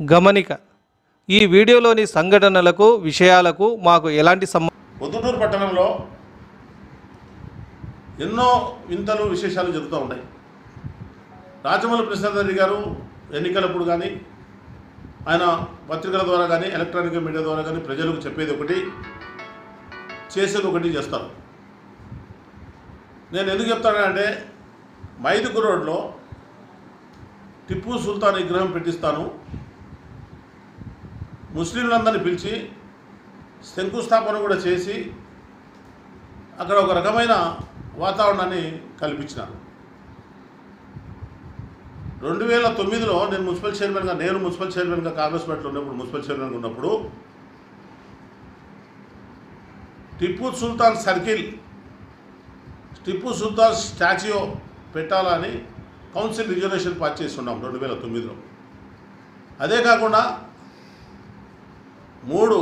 గమనిక ఈ వీడియోలోని సంఘటనలకు విషయాలకు మాకు ఎలాంటి సంబంధం పొద్దుటూరు పట్టణంలో ఎన్నో వింతలు విశేషాలు జరుగుతూ ఉంటాయి రాజమౌళి ప్రసాద్ రెడ్డి గారు ఎన్నికలప్పుడు కానీ ఆయన పత్రికల ద్వారా కానీ ఎలక్ట్రానిక్ మీడియా ద్వారా కానీ ప్రజలకు చెప్పేది ఒకటి చేసేది ఒకటి చేస్తారు నేను ఎందుకు చెప్తానంటే మైదుకు రోడ్లో టిప్పు సుల్తాన్ విగ్రహం పెట్టిస్తాను ముస్లింలందరినీ పిలిచి శంకుస్థాపన కూడా చేసి అక్కడ ఒక రకమైన వాతావరణాన్ని కల్పించినారు రెండు వేల తొమ్మిదిలో నేను మున్సిపల్ చైర్మన్గా నేను మున్సిపల్ చైర్మన్గా కాంగ్రెస్ పార్టీలో ఉన్నప్పుడు మున్సిపల్ చైర్మన్గా ఉన్నప్పుడు టిప్పు సుల్తాన్ సర్కిల్ టిప్పు సుల్తాన్ స్టాచ్యూ పెట్టాలని కౌన్సిల్ రిజర్వేషన్ పాస్ చేస్తున్నాం రెండు వేల తొమ్మిదిలో అదే కాకుండా మూడు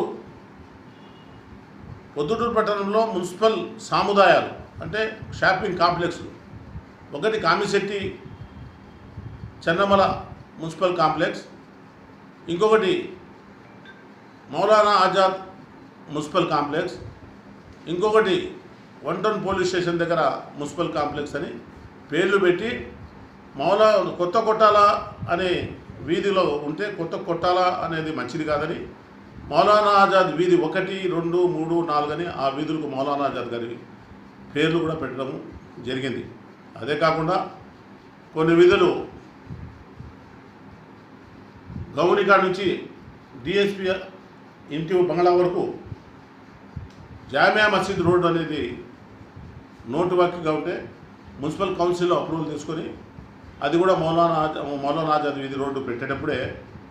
పొద్దుటూరు పట్టణంలో మున్సిపల్ సాముదాయాలు అంటే షాపింగ్ కాంప్లెక్స్లు ఒకటి కామిశెట్టి చెన్నమల మున్సిపల్ కాంప్లెక్స్ ఇంకొకటి మౌలానా ఆజాద్ మున్సిపల్ కాంప్లెక్స్ ఇంకొకటి వన్ టౌన్ పోలీస్ స్టేషన్ దగ్గర మున్సిపల్ కాంప్లెక్స్ అని పేర్లు పెట్టి మౌలా కొత్త కొట్టాల అనే వీధిలో ఉంటే కొత్త కొట్టాల అనేది మంచిది కాదని మౌలానా ఆజాద్ వీధి ఒకటి రెండు మూడు నాలుగు అని ఆ వీధులకు మౌలానా ఆజాద్ గారి పేర్లు కూడా పెట్టడం జరిగింది అదే కాకుండా కొన్ని వీధులు గౌనికాడ నుంచి డిఎస్పి ఇంటి బంగ్లా వరకు జామియా మసీద్ రోడ్ అనేది నోటు వాక్యగా ఉంటే మున్సిపల్ కౌన్సిల్లో అప్రూవల్ తీసుకొని అది కూడా మౌలానా ఆజా- మౌలానా ఆజాద్ వీధి రోడ్డు పెట్టేటప్పుడే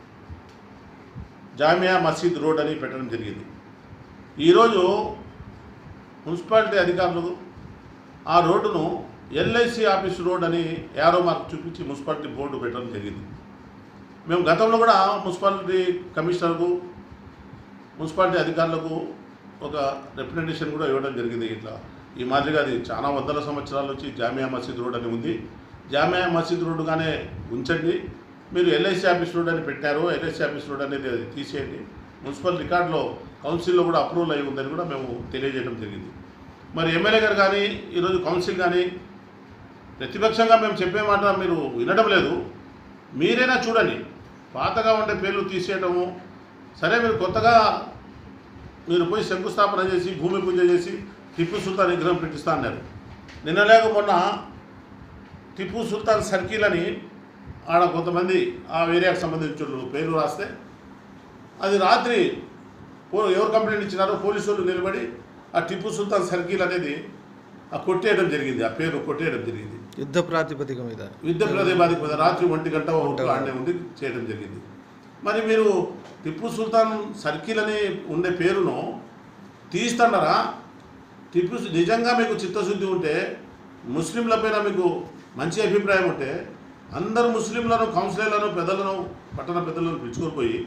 జామియా మసీద్ రోడ్ అని పెట్టడం జరిగింది ఈరోజు మున్సిపాలిటీ అధికారులు ఆ రోడ్డును ఎల్ఐసి ఆఫీస్ రోడ్ అని యారో మార్క్ చూపించి మున్సిపాలిటీ బోర్డు పెట్టడం జరిగింది మేము గతంలో కూడా మున్సిపాలిటీ కమిషనర్కు మున్సిపాలిటీ అధికారులకు ఒక రిప్రజెంటేషన్ కూడా ఇవ్వడం జరిగింది ఇట్లా ఈ మాదిరిగా అది చాలా వందల సంవత్సరాల నుంచి జామియా మసీద్ రోడ్ అని ఉంది జామియా మసీద్ రోడ్డుగానే ఉంచండి మీరు ఎల్ఐసి ఆఫీస్ రోడ్ అని పెట్టారు ఎల్ఐసి ఆఫీస్ రోడ్ అనేది అది తీసేయండి మున్సిపల్ రికార్డులో కౌన్సిల్లో కూడా అప్రూవల్ అయి ఉందని కూడా మేము తెలియజేయడం జరిగింది మరి ఎమ్మెల్యే గారు కానీ ఈరోజు కౌన్సిల్ కానీ ప్రతిపక్షంగా మేము చెప్పే మాట మీరు వినడం లేదు మీరైనా చూడండి పాతగా ఉండే పేర్లు తీసేయటము సరే మీరు కొత్తగా మీరు పోయి శంకుస్థాపన చేసి భూమి పూజ చేసి టిప్పు సుల్తాన్ విగ్రహం పెట్టిస్తా అన్నారు నిన్న లేక మొన్న టిప్పు సుల్తాన్ సర్కిల్ అని ఆడ కొంతమంది ఆ ఏరియాకు సంబంధించిన వాళ్ళు పేర్లు రాస్తే అది రాత్రి పో ఎవరు కంప్లైంట్ ఇచ్చినారో పోలీసు వాళ్ళు నిలబడి ఆ టిప్పు సుల్తాన్ సర్కిల్ అనేది ఆ కొట్టేయడం జరిగింది ఆ పేరు కొట్టేయడం జరిగింది యుద్ధ ప్రాతిపదిక మీద యుద్ధ ప్రతిపాదిక మీద రాత్రి ఒంటి గంట ఒకటి ఆడనే ఉండి చేయడం జరిగింది మరి మీరు టిప్పు సుల్తాన్ సర్కిల్ అని ఉండే పేరును తీస్తున్నారా టిప్పు సు- నిజంగా మీకు చిత్తశుద్ధి ఉంటే ముస్లింల పైన మీకు మంచి అభిప్రాయం ఉంటే అందరు ముస్లింలను కౌన్సిలర్లను పెద్దలను పట్టణ పెద్దలను పిలుచుకొని పోయి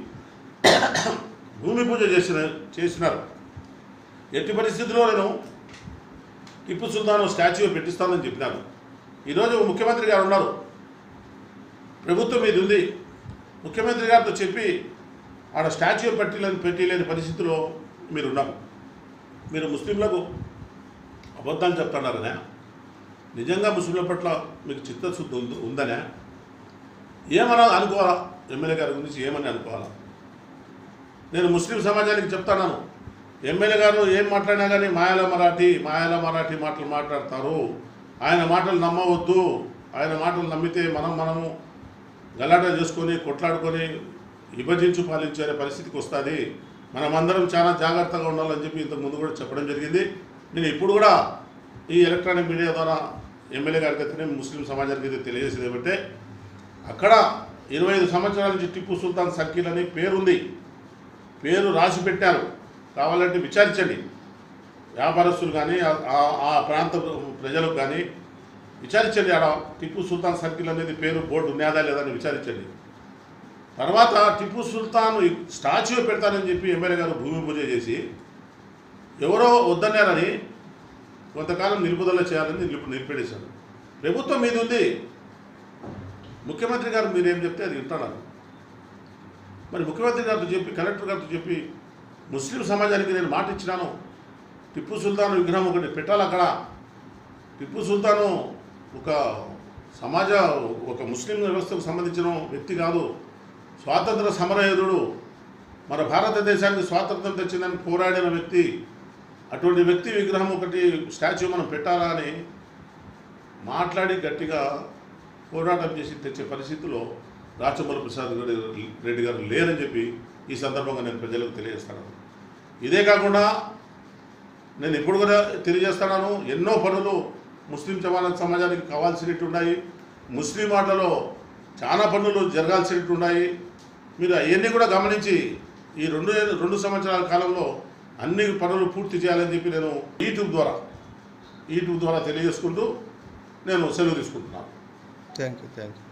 భూమి పూజ చేసిన చేసినారు ఎట్టి పరిస్థితుల్లో నేను టిప్పు సుల్తాన్ స్టాచ్యూ పెట్టిస్తానని చెప్పినారు ఈరోజు ముఖ్యమంత్రి గారు ఉన్నారు ప్రభుత్వం ఇది ఉంది ముఖ్యమంత్రి గారితో చెప్పి ఆడ స్టాచ్యూ పెట్టలేని పెట్టలేని పరిస్థితిలో మీరు ఉన్నారు మీరు ముస్లింలకు అబద్ధాలు చెప్తున్నారనే నిజంగా ముస్లింల పట్ల మీకు చిత్తశుద్ధి ఉంది ఉందనే ఏమన్నా అనుకోవాలా ఎమ్మెల్యే గారి గురించి ఏమని అనుకోవాలా నేను ముస్లిం సమాజానికి చెప్తాను ఎమ్మెల్యే గారు ఏం మాట్లాడినా కానీ మాయాల మరాఠీ మాయాల మరాఠీ మాటలు మాట్లాడతారు ఆయన మాటలు నమ్మవద్దు ఆయన మాటలు నమ్మితే మనం మనము గలాట చేసుకొని కొట్లాడుకొని విభజించు పాలించే పరిస్థితికి వస్తుంది మనమందరం చాలా జాగ్రత్తగా ఉండాలని చెప్పి ఇంతకు ముందు కూడా చెప్పడం జరిగింది నేను ఇప్పుడు కూడా ఈ ఎలక్ట్రానిక్ మీడియా ద్వారా ఎమ్మెల్యే గారికి అయితేనే ముస్లిం సమాజానికి అయితే తెలియజేసేది ఏమంటే అక్కడ ఇరవై ఐదు సంవత్సరాల నుంచి టిప్పు సుల్తాన్ సర్కిల్ అని పేరుంది పేరు రాసి పెట్టారు కావాలంటే విచారించండి వ్యాపారస్తులు కానీ ఆ- ఆ- ఆ ప్రాంత ప్రజలకు కానీ విచారించండి ఆడ టిప్పు సుల్తాన్ సర్కిల్ అనేది పేరు బోర్డు ఉన్నదా లేదా అని విచారించండి తర్వాత టిప్పు సుల్తాన్ స్టాచ్యూ పెడతానని చెప్పి ఎమ్మెల్యే గారు భూమి పూజ చేసి ఎవరో వద్దన్నారని కొంతకాలం నిలుపుదల చేయాలని నిలుపు నిలిపెట్టేశారు ప్రభుత్వం మీద ఉంది ముఖ్యమంత్రి గారు మీరేం చెప్తే అది వింటున్నారు మరి ముఖ్యమంత్రి గారితో చెప్పి కలెక్టర్ గారితో చెప్పి ముస్లిం సమాజానికి నేను మాట ఇచ్చినాను టిప్పు సుల్తాన్ విగ్రహం ఒకటి పెట్టాలి అక్కడ టిప్పు సుల్తాను ఒక సమాజ ఒక ముస్లిం వ్యవస్థకు సంబంధించిన వ్యక్తి కాదు స్వాతంత్ర సమరయోధుడు మన భారతదేశానికి స్వాతంత్రం తెచ్చిందని పోరాడిన వ్యక్తి అటువంటి వ్యక్తి విగ్రహం ఒకటి స్టాచ్యూ మనం పెట్టాలా అని మాట్లాడి గట్టిగా పోరాటం చేసి తెచ్చే పరిస్థితిలో రాచమల్ల ప్రసాద్ రెడ్డి రెడ్డి గారు లేరని చెప్పి ఈ సందర్భంగా నేను ప్రజలకు తెలియజేస్తాను ఇదే కాకుండా నేను ఇప్పుడు కూడా తెలియజేస్తున్నాను ఎన్నో పనులు ముస్లిం జమానత్ సమాజానికి కావాల్సినట్టు ఉన్నాయి ముస్లిం ఆటలో చాలా పనులు జరగాల్సినట్టు ఉన్నాయి మీరు అవన్నీ కూడా గమనించి ఈ రెండు రెండు సంవత్సరాల కాలంలో అన్ని పనులు పూర్తి చేయాలని చెప్పి నేను యూట్యూబ్ ద్వారా యూట్యూబ్ ద్వారా తెలియజేసుకుంటూ నేను సెలవు తీసుకుంటున్నాను థ్యాంక్ యూ థ్యాంక్ యూ